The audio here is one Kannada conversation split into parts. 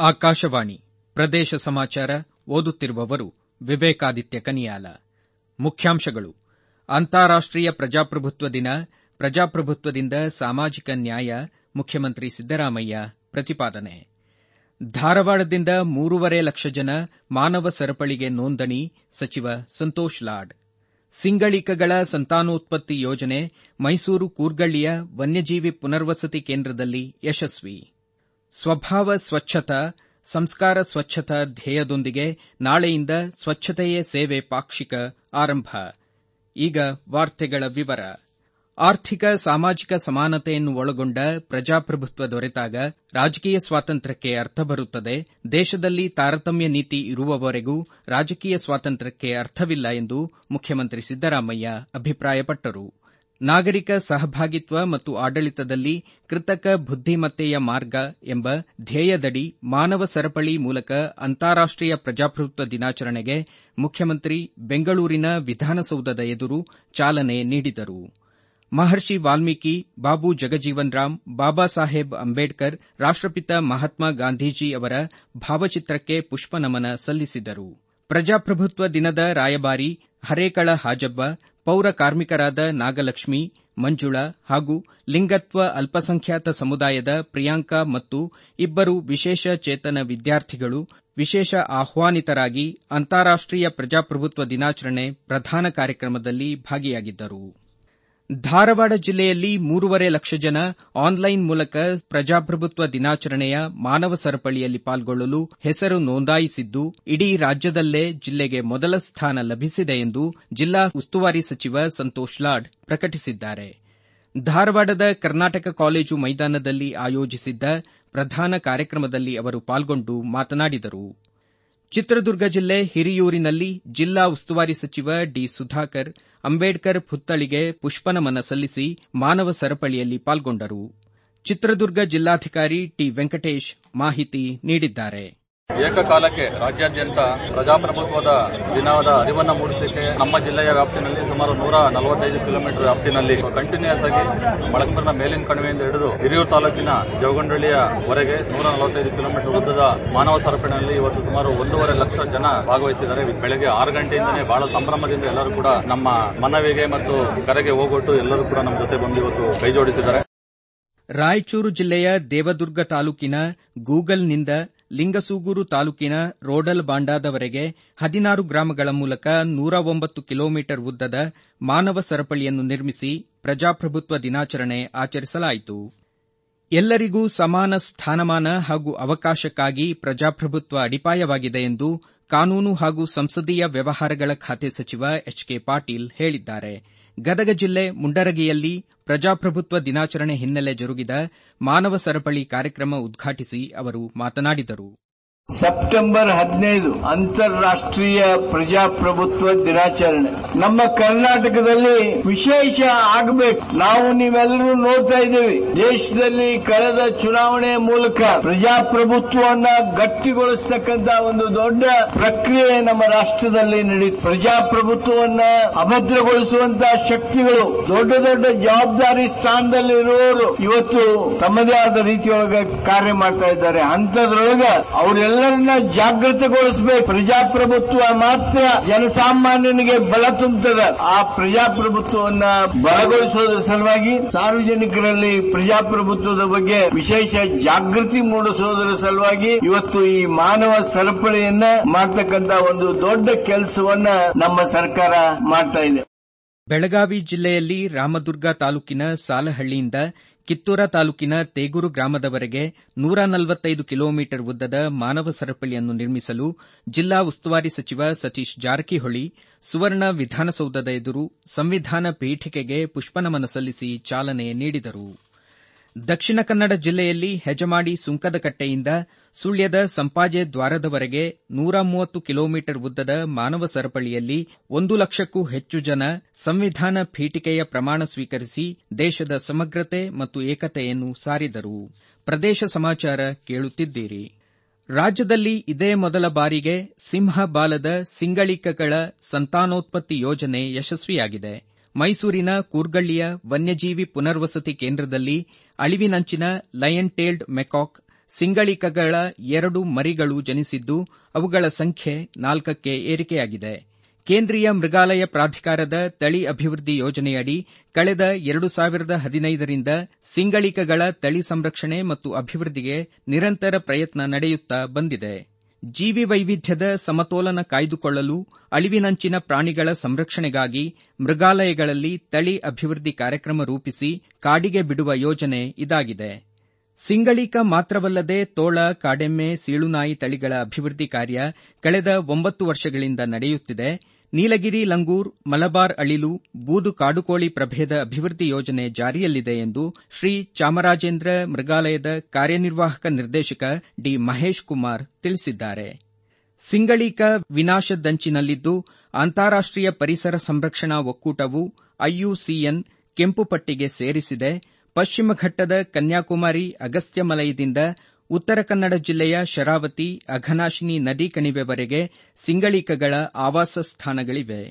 ಆಕಾಶವಾಣಿ ಪ್ರದೇಶ ಸಮಾಚಾರ ಓದುತ್ತಿರುವವರು ವಿವೇಕಾದಿತ್ಯ ಕನಿಯಾಲ ಮುಖ್ಯಾಂಶಗಳು ಅಂತಾರಾಷ್ಟೀಯ ಪ್ರಜಾಪ್ರಭುತ್ವ ದಿನ ಪ್ರಜಾಪ್ರಭುತ್ವದಿಂದ ಸಾಮಾಜಿಕ ನ್ಯಾಯ ಮುಖ್ಯಮಂತ್ರಿ ಸಿದ್ದರಾಮಯ್ಯ ಪ್ರತಿಪಾದನೆ ಧಾರವಾಡದಿಂದ ಮೂರೂವರೆ ಲಕ್ಷ ಜನ ಮಾನವ ಸರಪಳಿಗೆ ನೋಂದಣಿ ಸಚಿವ ಸಂತೋಷ್ ಲಾಡ್ ಸಿಂಗಳಿಕಗಳ ಸಂತಾನೋತ್ಪತ್ತಿ ಯೋಜನೆ ಮೈಸೂರು ಕೂರ್ಗಳ್ಳಿಯ ವನ್ಯಜೀವಿ ಪುನರ್ವಸತಿ ಕೇಂದ್ರದಲ್ಲಿ ಯಶಸ್ವಿ ಸ್ವಭಾವ ಸ್ವಚ್ಛತಾ ಸಂಸ್ಕಾರ ಸ್ವಚ್ಛತಾ ಧ್ಯೇಯದೊಂದಿಗೆ ನಾಳೆಯಿಂದ ಸ್ವಚ್ಛತೆಯೇ ಸೇವೆ ಪಾಕ್ಷಿಕ ಆರಂಭ ಈಗ ವಾರ್ತೆಗಳ ವಿವರ ಆರ್ಥಿಕ ಸಾಮಾಜಿಕ ಸಮಾನತೆಯನ್ನು ಒಳಗೊಂಡ ಪ್ರಜಾಪ್ರಭುತ್ವ ದೊರೆತಾಗ ರಾಜಕೀಯ ಸ್ವಾತಂತ್ರ್ಯಕ್ಕೆ ಅರ್ಥ ಬರುತ್ತದೆ ದೇಶದಲ್ಲಿ ತಾರತಮ್ಯ ನೀತಿ ಇರುವವರೆಗೂ ರಾಜಕೀಯ ಸ್ವಾತಂತ್ರ್ಯಕ್ಕೆ ಅರ್ಥವಿಲ್ಲ ಎಂದು ಮುಖ್ಯಮಂತ್ರಿ ಸಿದ್ದರಾಮಯ್ಯ ಅಭಿಪ್ರಾಯಪಟ್ಟರು ನಾಗರಿಕ ಸಹಭಾಗಿತ್ವ ಮತ್ತು ಆಡಳಿತದಲ್ಲಿ ಕೃತಕ ಬುದ್ದಿಮತ್ತೆಯ ಮಾರ್ಗ ಎಂಬ ಧ್ಯೇಯದಡಿ ಮಾನವ ಸರಪಳಿ ಮೂಲಕ ಅಂತಾರಾಷ್ಟೀಯ ಪ್ರಜಾಪ್ರಭುತ್ವ ದಿನಾಚರಣೆಗೆ ಮುಖ್ಯಮಂತ್ರಿ ಬೆಂಗಳೂರಿನ ವಿಧಾನಸೌಧದ ಎದುರು ಚಾಲನೆ ನೀಡಿದರು ಮಹರ್ಷಿ ವಾಲ್ಮೀಕಿ ಬಾಬು ಜಗಜೀವನ್ ರಾಮ್ ಬಾಬಾ ಸಾಹೇಬ್ ಅಂಬೇಡ್ಕರ್ ರಾಷ್ಟಪಿತ ಮಹಾತ್ಮ ಗಾಂಧೀಜಿ ಅವರ ಭಾವಚಿತ್ರಕ್ಕೆ ಪುಷ್ಪನಮನ ಸಲ್ಲಿಸಿದರು ಪ್ರಜಾಪ್ರಭುತ್ವ ದಿನದ ರಾಯಭಾರಿ ಹರೇಕಳ ಹಾಜಬ್ಬ ಪೌರ ಕಾರ್ಮಿಕರಾದ ನಾಗಲಕ್ಷ್ಮಿ ಮಂಜುಳಾ ಹಾಗೂ ಲಿಂಗತ್ವ ಅಲ್ಪಸಂಖ್ಯಾತ ಸಮುದಾಯದ ಪ್ರಿಯಾಂಕಾ ಮತ್ತು ಇಬ್ಬರು ವಿಶೇಷ ಚೇತನ ವಿದ್ಯಾರ್ಥಿಗಳು ವಿಶೇಷ ಆಹ್ವಾನಿತರಾಗಿ ಅಂತಾರಾಷ್ಟೀಯ ಪ್ರಜಾಪ್ರಭುತ್ವ ದಿನಾಚರಣೆ ಪ್ರಧಾನ ಕಾರ್ಯಕ್ರಮದಲ್ಲಿ ಭಾಗಿಯಾಗಿದ್ದರು ಧಾರವಾಡ ಜಿಲ್ಲೆಯಲ್ಲಿ ಮೂರೂವರೆ ಲಕ್ಷ ಜನ ಆನ್ಲೈನ್ ಮೂಲಕ ಪ್ರಜಾಪ್ರಭುತ್ವ ದಿನಾಚರಣೆಯ ಮಾನವ ಸರಪಳಿಯಲ್ಲಿ ಪಾಲ್ಗೊಳ್ಳಲು ಹೆಸರು ನೋಂದಾಯಿಸಿದ್ದು ಇಡೀ ರಾಜ್ಯದಲ್ಲೇ ಜಿಲ್ಲೆಗೆ ಮೊದಲ ಸ್ಥಾನ ಲಭಿಸಿದೆ ಎಂದು ಜಿಲ್ಲಾ ಉಸ್ತುವಾರಿ ಸಚಿವ ಸಂತೋಷ್ ಲಾಡ್ ಪ್ರಕಟಿಸಿದ್ದಾರೆ ಧಾರವಾಡದ ಕರ್ನಾಟಕ ಕಾಲೇಜು ಮೈದಾನದಲ್ಲಿ ಆಯೋಜಿಸಿದ್ದ ಪ್ರಧಾನ ಕಾರ್ಯಕ್ರಮದಲ್ಲಿ ಅವರು ಪಾಲ್ಗೊಂಡು ಮಾತನಾಡಿದರು ಚಿತ್ರದುರ್ಗ ಜಿಲ್ಲೆ ಹಿರಿಯೂರಿನಲ್ಲಿ ಜಿಲ್ಲಾ ಉಸ್ತುವಾರಿ ಸಚಿವ ಡಿ ಸುಧಾಕರ್ ಅಂಬೇಡ್ಕರ್ ಪುತ್ಥಳಿಗೆ ಪುಷ್ಪನಮನ ಸಲ್ಲಿಸಿ ಮಾನವ ಸರಪಳಿಯಲ್ಲಿ ಪಾಲ್ಗೊಂಡರು ಚಿತ್ರದುರ್ಗ ಜಿಲ್ಲಾಧಿಕಾರಿ ಟಿ ವೆಂಕಟೇಶ್ ಮಾಹಿತಿ ನೀಡಿದ್ದಾರೆ ಏಕಕಾಲಕ್ಕೆ ರಾಜ್ಯಾದ್ಯಂತ ಪ್ರಜಾಪ್ರಭುತ್ವದ ದಿನದ ಅರಿವನ್ನು ಮೂಡಿಸಲಿಕ್ಕೆ ನಮ್ಮ ಜಿಲ್ಲೆಯ ವ್ಯಾಪ್ತಿನಲ್ಲಿ ಸುಮಾರು ನೂರ ನಲವತ್ತೈದು ಕಿಲೋಮೀಟರ್ ವ್ಯಾಪ್ತಿನಲ್ಲಿ ಕಂಟಿನ್ಯೂಸ್ ಆಗಿ ಮಳಕಂಬರ್ನ ಮೇಲಿನ ಕಣಿವೆಯಿಂದ ಹಿಡಿದು ಹಿರಿಯೂರು ತಾಲೂಕಿನ ಜವಗಂಡಳ್ಳಿಯವರೆಗೆ ನೂರ ನಲವತ್ತೈದು ಕಿಲೋಮೀಟರ್ ಉದ್ದದ ಮಾನವ ಸರಪಣಿಯಲ್ಲಿ ಇವತ್ತು ಸುಮಾರು ಒಂದೂವರೆ ಲಕ್ಷ ಜನ ಭಾಗವಹಿಸಿದ್ದಾರೆ ಬೆಳಗ್ಗೆ ಆರು ಗಂಟೆಯಿಂದಲೇ ಬಹಳ ಸಂಭ್ರಮದಿಂದ ಎಲ್ಲರೂ ಕೂಡ ನಮ್ಮ ಮನವಿಗೆ ಮತ್ತು ಕರೆಗೆ ಹೋಗೊಟ್ಟು ಎಲ್ಲರೂ ಕೂಡ ನಮ್ಮ ಜೊತೆ ಬಂದು ಇವತ್ತು ಕೈ ಜೋಡಿಸಿದ್ದಾರೆ ರಾಯಚೂರು ಜಿಲ್ಲೆಯ ದೇವದುರ್ಗ ತಾಲೂಕಿನ ಗೂಗಲ್ನಿಂದ ಲಿಂಗಸೂಗೂರು ತಾಲೂಕಿನ ರೋಡಲ್ ಬಾಂಡಾದವರೆಗೆ ಹದಿನಾರು ಗ್ರಾಮಗಳ ಮೂಲಕ ನೂರ ಒಂಬತ್ತು ಕಿಲೋಮೀಟರ್ ಉದ್ದದ ಮಾನವ ಸರಪಳಿಯನ್ನು ನಿರ್ಮಿಸಿ ಪ್ರಜಾಪ್ರಭುತ್ವ ದಿನಾಚರಣೆ ಆಚರಿಸಲಾಯಿತು ಎಲ್ಲರಿಗೂ ಸಮಾನ ಸ್ಥಾನಮಾನ ಹಾಗೂ ಅವಕಾಶಕ್ಕಾಗಿ ಪ್ರಜಾಪ್ರಭುತ್ವ ಅಡಿಪಾಯವಾಗಿದೆ ಎಂದು ಕಾನೂನು ಹಾಗೂ ಸಂಸದೀಯ ವ್ಯವಹಾರಗಳ ಖಾತೆ ಸಚಿವ ಎಚ್ ಕೆ ಪಾಟೀಲ್ ಹೇಳಿದ್ದಾರೆ ಗದಗ ಜಿಲ್ಲೆ ಮುಂಡರಗಿಯಲ್ಲಿ ಪ್ರಜಾಪ್ರಭುತ್ವ ದಿನಾಚರಣೆ ಹಿನ್ನೆಲೆ ಜರುಗಿದ ಮಾನವ ಸರಪಳಿ ಕಾರ್ಯಕ್ರಮ ಉದ್ಘಾಟಿಸಿ ಅವರು ಮಾತನಾಡಿದರು ಸೆಪ್ಟೆಂಬರ್ ಹದಿನೈದು ಅಂತಾರಾಷ್ಟ್ರೀಯ ಪ್ರಜಾಪ್ರಭುತ್ವ ದಿನಾಚರಣೆ ನಮ್ಮ ಕರ್ನಾಟಕದಲ್ಲಿ ವಿಶೇಷ ಆಗಬೇಕು ನಾವು ನೀವೆಲ್ಲರೂ ನೋಡ್ತಾ ಇದ್ದೇವೆ ದೇಶದಲ್ಲಿ ಕಳೆದ ಚುನಾವಣೆ ಮೂಲಕ ಪ್ರಜಾಪ್ರಭುತ್ವವನ್ನ ಗಟ್ಟಿಗೊಳಿಸತಕ್ಕಂತ ಒಂದು ದೊಡ್ಡ ಪ್ರಕ್ರಿಯೆ ನಮ್ಮ ರಾಷ್ಟ್ರದಲ್ಲಿ ನಡೆಯಿತು ಪ್ರಜಾಪ್ರಭುತ್ವವನ್ನ ಅಭದ್ರಗೊಳಿಸುವಂತಹ ಶಕ್ತಿಗಳು ದೊಡ್ಡ ದೊಡ್ಡ ಜವಾಬ್ದಾರಿ ಸ್ಥಾನದಲ್ಲಿ ಇರುವವರು ಇವತ್ತು ತಮ್ಮದೇ ಆದ ರೀತಿಯೊಳಗೆ ಕಾರ್ಯ ಮಾಡ್ತಾ ಇದ್ದಾರೆ ಅಂತದ್ರೊಳಗ ಅವರೆಲ್ಲರನ್ನ ಜಾಗೃತಗೊಳಿಸಬೇಕು ಪ್ರಜಾಪ್ರಭುತ್ವ ಮಾತ್ರ ಜನಸಾಮಾನ್ಯನಿಗೆ ಬಲ ತುಂಬುತ್ತದೆ ಆ ಪ್ರಜಾಪ್ರಭುತ್ವವನ್ನ ಬಲಗೊಳಿಸೋದ್ರ ಸಲುವಾಗಿ ಸಾರ್ವಜನಿಕರಲ್ಲಿ ಪ್ರಜಾಪ್ರಭುತ್ವದ ಬಗ್ಗೆ ವಿಶೇಷ ಜಾಗೃತಿ ಮೂಡಿಸೋದರ ಸಲುವಾಗಿ ಇವತ್ತು ಈ ಮಾನವ ಸರಪಳಿಯನ್ನ ಮಾಡ್ತಕ್ಕಂತ ಒಂದು ದೊಡ್ಡ ಕೆಲಸವನ್ನ ನಮ್ಮ ಸರ್ಕಾರ ಮಾಡ್ತಾ ಇದೆ ಬೆಳಗಾವಿ ಜಿಲ್ಲೆಯಲ್ಲಿ ರಾಮದುರ್ಗ ತಾಲೂಕಿನ ಸಾಲಹಳ್ಳಿಯಿಂದ ಕಿತ್ತೂರ ತಾಲೂಕಿನ ತೇಗೂರು ಗ್ರಾಮದವರೆಗೆ ನೂರ ನಲವತ್ತೈದು ಕಿಲೋಮೀಟರ್ ಉದ್ದದ ಮಾನವ ಸರಪಳಿಯನ್ನು ನಿರ್ಮಿಸಲು ಜಿಲ್ಲಾ ಉಸ್ತುವಾರಿ ಸಚಿವ ಸತೀಶ್ ಜಾರಕಿಹೊಳಿ ಸುವರ್ಣ ವಿಧಾನಸೌಧದ ಎದುರು ಸಂವಿಧಾನ ಪೀಠಿಕೆಗೆ ಪುಷ್ಪನಮನ ಸಲ್ಲಿಸಿ ಚಾಲನೆ ನೀಡಿದರು ದಕ್ಷಿಣ ಕನ್ನಡ ಜಿಲ್ಲೆಯಲ್ಲಿ ಹೆಜಮಾಡಿ ಸುಂಕದಕಟ್ಟೆಯಿಂದ ಸುಳ್ಯದ ಸಂಪಾಜೆ ದ್ವಾರದವರೆಗೆ ನೂರ ಮೂವತ್ತು ಕಿಲೋಮೀಟರ್ ಉದ್ದದ ಮಾನವ ಸರಪಳಿಯಲ್ಲಿ ಒಂದು ಲಕ್ಷಕ್ಕೂ ಹೆಚ್ಚು ಜನ ಸಂವಿಧಾನ ಪೀಠಿಕೆಯ ಪ್ರಮಾಣ ಸ್ವೀಕರಿಸಿ ದೇಶದ ಸಮಗ್ರತೆ ಮತ್ತು ಏಕತೆಯನ್ನು ಸಾರಿದರು ಪ್ರದೇಶ ಸಮಾಚಾರ ಕೇಳುತ್ತಿದ್ದೀರಿ ರಾಜ್ಯದಲ್ಲಿ ಇದೇ ಮೊದಲ ಬಾರಿಗೆ ಸಿಂಹ ಬಾಲದ ಸಿಂಗಳಿಕಗಳ ಸಂತಾನೋತ್ಪತ್ತಿ ಯೋಜನೆ ಯಶಸ್ವಿಯಾಗಿದೆ ಮೈಸೂರಿನ ಕೂರ್ಗಳ್ಳಿಯ ವನ್ಯಜೀವಿ ಪುನರ್ವಸತಿ ಕೇಂದ್ರದಲ್ಲಿ ಅಳಿವಿನಂಚಿನ ಲಯನ್ ಟೇಲ್ಡ್ ಮೆಕಾಕ್ ಸಿಂಗಳಿಕಗಳ ಎರಡು ಮರಿಗಳು ಜನಿಸಿದ್ದು ಅವುಗಳ ಸಂಖ್ಯೆ ನಾಲ್ಕಕ್ಕೆ ಏರಿಕೆಯಾಗಿದೆ ಕೇಂದ್ರೀಯ ಮೃಗಾಲಯ ಪ್ರಾಧಿಕಾರದ ತಳಿ ಅಭಿವೃದ್ಧಿ ಯೋಜನೆಯಡಿ ಕಳೆದ ಎರಡು ಸಾವಿರದ ಹದಿನೈದರಿಂದ ಸಿಂಗಳಿಕಗಳ ತಳಿ ಸಂರಕ್ಷಣೆ ಮತ್ತು ಅಭಿವೃದ್ಧಿಗೆ ನಿರಂತರ ಪ್ರಯತ್ನ ನಡೆಯುತ್ತಾ ಬಂದಿದೆ ಜೀವಿ ವೈವಿಧ್ಯದ ಸಮತೋಲನ ಕಾಯ್ದುಕೊಳ್ಳಲು ಅಳಿವಿನಂಚಿನ ಪ್ರಾಣಿಗಳ ಸಂರಕ್ಷಣೆಗಾಗಿ ಮೃಗಾಲಯಗಳಲ್ಲಿ ತಳಿ ಅಭಿವೃದ್ಧಿ ಕಾರ್ಯಕ್ರಮ ರೂಪಿಸಿ ಕಾಡಿಗೆ ಬಿಡುವ ಯೋಜನೆ ಇದಾಗಿದೆ ಸಿಂಗಳಿಕ ಮಾತ್ರವಲ್ಲದೆ ತೋಳ ಕಾಡೆಮ್ಮೆ ಸೀಳುನಾಯಿ ತಳಿಗಳ ಅಭಿವೃದ್ಧಿ ಕಾರ್ಯ ಕಳೆದ ಒಂಬತ್ತು ವರ್ಷಗಳಿಂದ ನಡೆಯುತ್ತಿದೆ ನೀಲಗಿರಿ ಲಂಗೂರ್ ಮಲಬಾರ್ ಅಳಿಲು ಬೂದು ಕಾಡುಕೋಳಿ ಪ್ರಭೇದ ಅಭಿವೃದ್ಧಿ ಯೋಜನೆ ಜಾರಿಯಲ್ಲಿದೆ ಎಂದು ಶ್ರೀ ಚಾಮರಾಜೇಂದ್ರ ಮೃಗಾಲಯದ ಕಾರ್ಯನಿರ್ವಾಹಕ ನಿರ್ದೇಶಕ ಡಿ ಮಹೇಶ್ ಕುಮಾರ್ ತಿಳಿಸಿದ್ದಾರೆ ಸಿಂಗಳಿಕ ವಿನಾಶದಂಚಿನಲ್ಲಿದ್ದು ಅಂತಾರಾಷ್ಟೀಯ ಪರಿಸರ ಸಂರಕ್ಷಣಾ ಒಕ್ಕೂಟವು ಐಯುಸಿಎನ್ ಕೆಂಪು ಪಟ್ಟಿಗೆ ಸೇರಿಸಿದೆ ಪಶ್ಚಿಮ ಘಟ್ಟದ ಕನ್ಯಾಕುಮಾರಿ ಅಗಸ್ತ್ಯಮಲಯದಿಂದ ಉತ್ತರ ಕನ್ನಡ ಜಿಲ್ಲೆಯ ಶರಾವತಿ ಅಘನಾಶಿನಿ ನದಿ ಕಣಿವೆವರೆಗೆ ಸಿಂಗಳಿಕಗಳ ಆವಾಸ ಸ್ಥಾನಗಳಿವೆ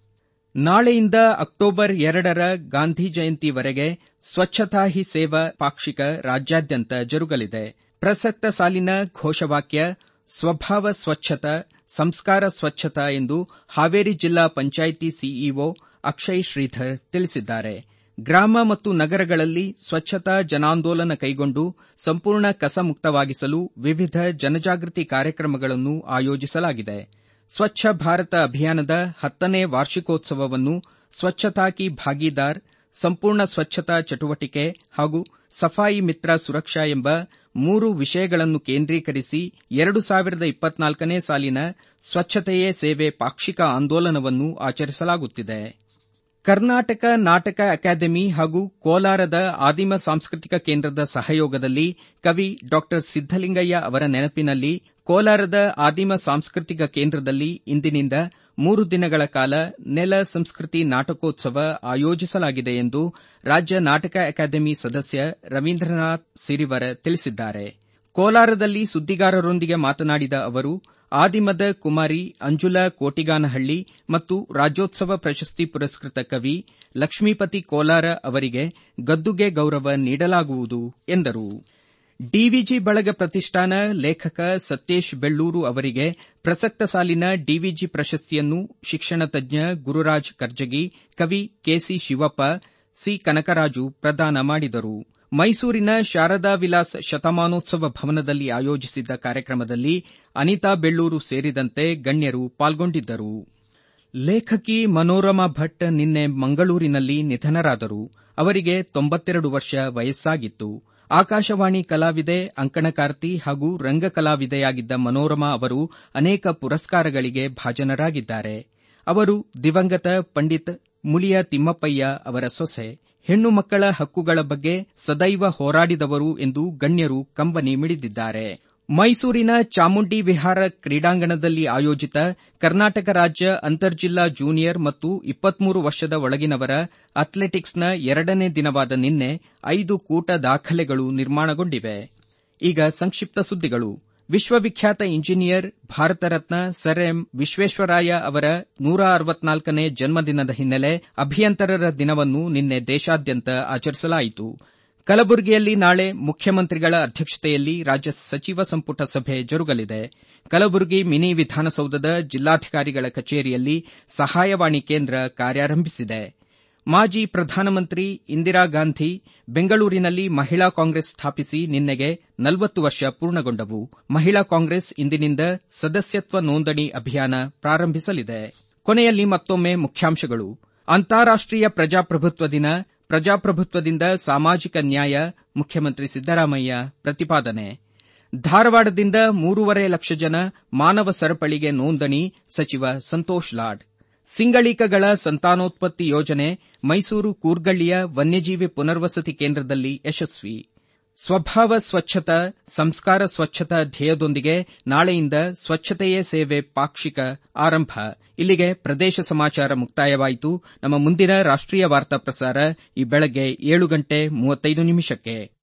ನಾಳೆಯಿಂದ ಅಕ್ಟೋಬರ್ ಎರಡರ ಗಾಂಧಿ ಜಯಂತಿವರೆಗೆ ಸ್ವಚ್ಛತಾ ಹಿ ಸೇವಾ ಪಾಕ್ಷಿಕ ರಾಜ್ಯಾದ್ಯಂತ ಜರುಗಲಿದೆ ಪ್ರಸಕ್ತ ಸಾಲಿನ ಘೋಷವಾಕ್ಯ ಸ್ವಭಾವ ಸ್ವಚ್ಛತಾ ಸಂಸ್ಕಾರ ಸ್ವಚ್ಛತಾ ಎಂದು ಹಾವೇರಿ ಜಿಲ್ಲಾ ಪಂಚಾಯಿತಿ ಸಿಇಒ ಅಕ್ಷಯ್ ಶ್ರೀಧರ್ ತಿಳಿಸಿದ್ದಾರೆ ಗ್ರಾಮ ಮತ್ತು ನಗರಗಳಲ್ಲಿ ಸ್ವಚ್ಛತಾ ಜನಾಂದೋಲನ ಕೈಗೊಂಡು ಸಂಪೂರ್ಣ ಕಸ ಮುಕ್ತವಾಗಿಸಲು ವಿವಿಧ ಜನಜಾಗೃತಿ ಕಾರ್ಯಕ್ರಮಗಳನ್ನು ಆಯೋಜಿಸಲಾಗಿದೆ ಸ್ವಚ್ಛ ಭಾರತ ಅಭಿಯಾನದ ಹತ್ತನೇ ವಾರ್ಷಿಕೋತ್ಸವವನ್ನು ಸ್ವಚ್ಛತಾ ಕಿ ಭಾಗೀದಾರ್ ಸಂಪೂರ್ಣ ಸ್ವಚ್ಛತಾ ಚಟುವಟಿಕೆ ಹಾಗೂ ಸಫಾಯಿ ಮಿತ್ರ ಸುರಕ್ಷಾ ಎಂಬ ಮೂರು ವಿಷಯಗಳನ್ನು ಕೇಂದ್ರೀಕರಿಸಿ ಎರಡು ಸಾವಿರದ ಇಪ್ಪತ್ನಾಲ್ಕನೇ ಸಾಲಿನ ಸ್ವಚ್ಛತೆಯೇ ಸೇವೆ ಪಾಕ್ಷಿಕ ಆಂದೋಲನವನ್ನು ಆಚರಿಸಲಾಗುತ್ತಿದೆ ಕರ್ನಾಟಕ ನಾಟಕ ಅಕಾಡೆಮಿ ಹಾಗೂ ಕೋಲಾರದ ಆದಿಮ ಸಾಂಸ್ಕೃತಿಕ ಕೇಂದ್ರದ ಸಹಯೋಗದಲ್ಲಿ ಕವಿ ಡಾ ಸಿದ್ದಲಿಂಗಯ್ಯ ಅವರ ನೆನಪಿನಲ್ಲಿ ಕೋಲಾರದ ಆದಿಮ ಸಾಂಸ್ಕೃತಿಕ ಕೇಂದ್ರದಲ್ಲಿ ಇಂದಿನಿಂದ ಮೂರು ದಿನಗಳ ಕಾಲ ನೆಲ ಸಂಸ್ಕೃತಿ ನಾಟಕೋತ್ಸವ ಆಯೋಜಿಸಲಾಗಿದೆ ಎಂದು ರಾಜ್ಯ ನಾಟಕ ಅಕಾಡೆಮಿ ಸದಸ್ಯ ರವೀಂದ್ರನಾಥ್ ಸಿರಿವರ ತಿಳಿಸಿದ್ದಾರೆ ಕೋಲಾರದಲ್ಲಿ ಸುದ್ದಿಗಾರರೊಂದಿಗೆ ಮಾತನಾಡಿದ ಅವರು ಆದಿಮದ ಕುಮಾರಿ ಅಂಜುಲಾ ಕೋಟಿಗಾನಹಳ್ಳಿ ಮತ್ತು ರಾಜ್ಯೋತ್ಸವ ಪ್ರಶಸ್ತಿ ಪುರಸ್ಕೃತ ಕವಿ ಲಕ್ಷ್ಮೀಪತಿ ಕೋಲಾರ ಅವರಿಗೆ ಗದ್ದುಗೆ ಗೌರವ ನೀಡಲಾಗುವುದು ಎಂದರು ಡಿವಿಜಿ ಬಳಗ ಪ್ರತಿಷ್ಠಾನ ಲೇಖಕ ಸತ್ಯೇಶ್ ಬೆಳ್ಳೂರು ಅವರಿಗೆ ಪ್ರಸಕ್ತ ಸಾಲಿನ ಡಿವಿಜಿ ಪ್ರಶಸ್ತಿಯನ್ನು ಶಿಕ್ಷಣ ತಜ್ಞ ಗುರುರಾಜ್ ಕರ್ಜಗಿ ಕವಿ ಕೆಸಿ ಶಿವಪ್ಪ ಸಿ ಕನಕರಾಜು ಪ್ರದಾನ ಮಾಡಿದರು ಮೈಸೂರಿನ ಶಾರದಾ ವಿಲಾಸ್ ಶತಮಾನೋತ್ಸವ ಭವನದಲ್ಲಿ ಆಯೋಜಿಸಿದ್ದ ಕಾರ್ಯಕ್ರಮದಲ್ಲಿ ಅನಿತಾ ಬೆಳ್ಳೂರು ಸೇರಿದಂತೆ ಗಣ್ಯರು ಪಾಲ್ಗೊಂಡಿದ್ದರು ಲೇಖಕಿ ಮನೋರಮಾ ಭಟ್ ನಿನ್ನೆ ಮಂಗಳೂರಿನಲ್ಲಿ ನಿಧನರಾದರು ಅವರಿಗೆ ತೊಂಬತ್ತೆರಡು ವರ್ಷ ವಯಸ್ಸಾಗಿತ್ತು ಆಕಾಶವಾಣಿ ಕಲಾವಿದೆ ಅಂಕಣಕಾರ್ತಿ ಹಾಗೂ ರಂಗ ಕಲಾವಿದೆಯಾಗಿದ್ದ ಮನೋರಮಾ ಅವರು ಅನೇಕ ಪುರಸ್ಕಾರಗಳಿಗೆ ಭಾಜನರಾಗಿದ್ದಾರೆ ಅವರು ದಿವಂಗತ ಪಂಡಿತ್ ಮುಳಿಯ ತಿಮ್ಮಪ್ಪಯ್ಯ ಅವರ ಸೊಸೆ ಹೆಣ್ಣು ಮಕ್ಕಳ ಹಕ್ಕುಗಳ ಬಗ್ಗೆ ಸದೈವ ಹೋರಾಡಿದವರು ಎಂದು ಗಣ್ಯರು ಕಂಬನಿ ಮಿಡಿದಿದ್ದಾರೆ ಮೈಸೂರಿನ ಚಾಮುಂಡಿ ವಿಹಾರ ಕ್ರೀಡಾಂಗಣದಲ್ಲಿ ಆಯೋಜಿತ ಕರ್ನಾಟಕ ರಾಜ್ಯ ಅಂತರ್ಜಿಲ್ಲಾ ಜೂನಿಯರ್ ಮತ್ತು ಇಪ್ಪತ್ಮೂರು ವರ್ಷದ ಒಳಗಿನವರ ಅಥ್ಲೆಟಿಕ್ಸ್ನ ಎರಡನೇ ದಿನವಾದ ನಿನ್ನೆ ಐದು ಕೂಟ ದಾಖಲೆಗಳು ನಿರ್ಮಾಣಗೊಂಡಿವೆ ಈಗ ಸಂಕ್ಷಿಪ್ತ ಸುದ್ದಿಗಳು ವಿಶ್ವವಿಖ್ಯಾತ engineer Bharat Ratna sir M Visvesvaraya ಅವರ ನೂರ ಅರವತ್ನಾಲ್ಕನೇ ಜನ್ಮದಿನದ ಹಿನ್ನೆಲೆ ಅಭಿಯಂತರರ ದಿನವನ್ನು ನಿನ್ನೆ ದೇಶಾದ್ಯಂತ ಆಚರಿಸಲಾಯಿತು ಕಲಬುರಗಿಯಲ್ಲಿ ನಾಳೆ ಮುಖ್ಯಮಂತ್ರಿಗಳ ಅಧ್ಯಕ್ಷತೆಯಲ್ಲಿ ರಾಜ್ಯ ಸಚಿವ ಸಂಪುಟ ಸಭೆ ಜರುಗಲಿದೆ ಕಲಬುರಗಿ ಮಿನಿ ವಿಧಾನಸೌಧದ ಜಿಲ್ಲಾಧಿಕಾರಿಗಳ ಕಚೇರಿಯಲ್ಲಿ ಸಹಾಯವಾಣಿ ಕೇಂದ್ರ ಕಾರ್ಯಾರಂಭಿಸಿದೆ ಮಾಜಿ ಪ್ರಧಾನಮಂತ್ರಿ ಇಂದಿರಾ ಗಾಂಧಿ ಬೆಂಗಳೂರಿನಲ್ಲಿ ಮಹಿಳಾ ಕಾಂಗ್ರೆಸ್ ಸ್ಥಾಪಿಸಿ ನಿನ್ನೆಗೆ ನಲವತ್ತು ವರ್ಷ ಪೂರ್ಣಗೊಂಡವು ಮಹಿಳಾ ಕಾಂಗ್ರೆಸ್ ಇಂದಿನಿಂದ ಸದಸ್ಯತ್ವ ನೋಂದಣಿ ಅಭಿಯಾನ ಪ್ರಾರಂಭಿಸಲಿದೆ ಕೊನೆಯಲ್ಲಿ ಮತ್ತೊಮ್ಮೆ ಮುಖ್ಯಾಂಶಗಳು ಅಂತಾರಾಷ್ಟೀಯ ಪ್ರಜಾಪ್ರಭುತ್ವ ದಿನ ಪ್ರಜಾಪ್ರಭುತ್ವದಿಂದ ಸಾಮಾಜಿಕ ನ್ಯಾಯ ಮುಖ್ಯಮಂತ್ರಿ ಸಿದ್ದರಾಮಯ್ಯ ಪ್ರತಿಪಾದನೆ ಧಾರವಾಡದಿಂದ ಮೂರೂವರೆ ಲಕ್ಷ ಜನ ಮಾನವ ಸರಪಳಿಗೆ ನೋಂದಣಿ ಸಚಿವ ಸಂತೋಷ್ ಲಾಡ್ ಸಿಂಗಳಿಕಗಳ ಸಂತಾನೋತ್ಪತ್ತಿ ಯೋಜನೆ ಮೈಸೂರು ಕೂರ್ಗಳ್ಳಿಯ ವನ್ಯಜೀವಿ ಪುನರ್ವಸತಿ ಕೇಂದ್ರದಲ್ಲಿ ಯಶಸ್ವಿ ಸ್ವಭಾವ ಸ್ವಚ್ಛತಾ ಸಂಸ್ಕಾರ ಸ್ವಚ್ಛತಾ ಧ್ಯೇಯದೊಂದಿಗೆ ನಾಳೆಯಿಂದ ಸ್ವಚ್ಛತೆಯೇ ಸೇವೆ ಪಾಕ್ಷಿಕ ಆರಂಭ ಇಲ್ಲಿಗೆ ಪ್ರದೇಶ ಸಮಾಚಾರ ಮುಕ್ತಾಯವಾಯಿತು ನಮ್ಮ ಮುಂದಿನ ರಾಷ್ಟ್ರೀಯ ವಾರ್ತಾ ಪ್ರಸಾರ ಈ ಬೆಳಗ್ಗೆ ಏಳು ಗಂಟೆ ಮೂವತ್ತೈದು ನಿಮಿಷಕ್ಕೆ